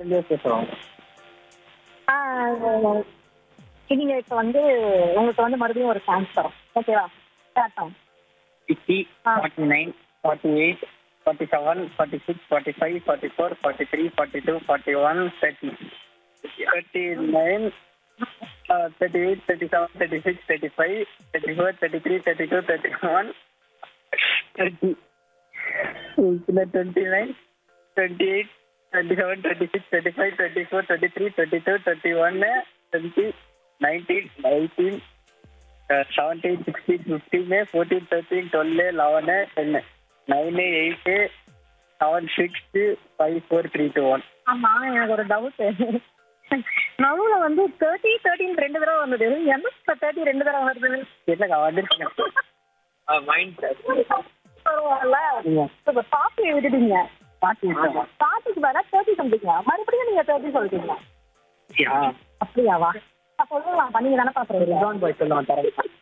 India பேசுறோம் ஆ, நீங்க இப்ப வந்து உங்களுக்கு வந்து மறுபடியும் ஒரு சான்ஸ் தரோம் ஓகேவா ஸ்டார்ட் சிக்ஸ்டி ஆ. Forty nine forty eight forty seven forty six forty five forty four forty three forty two forty one thirty thirty nine thirty eight thirty seven thirty six thirty five thirty four thirty three thirty two thirty one thirty twenty nine twenty eight twenty seven twenty six twenty five twenty four twenty three twenty two twenty ஒன்னு twenty nineteen eighteen seventeen sixteen fifteen fourteen thirteen twelve eleven ten nine eight seven six five four three two one ஆமா எனக்கு ஒரு doubt நடுவுல வந்து thirty thirteen ரெண்டு தடவை வந்தது என்ன தேர்ட்டி ரெண்டு தடவை வருது என்னக்கா வந்துருக்கீங்க மைண்ட் பரவாயில்ல ஆமா. இப்ப பாட்டி விட்டுட்டீங்க பாட்டி இருக்கா பாட்டிக்கு வேற தேர்ட்டி சம்திங்க மறுபடியும் நீங்க தேர்ட்டி சொல்றீங்க அப்படியாவா அப்ப சொல்லலாம் நீங்க தானே பாக்குறீங்க ஜான் பாய் சொல்லுவான் தரேன்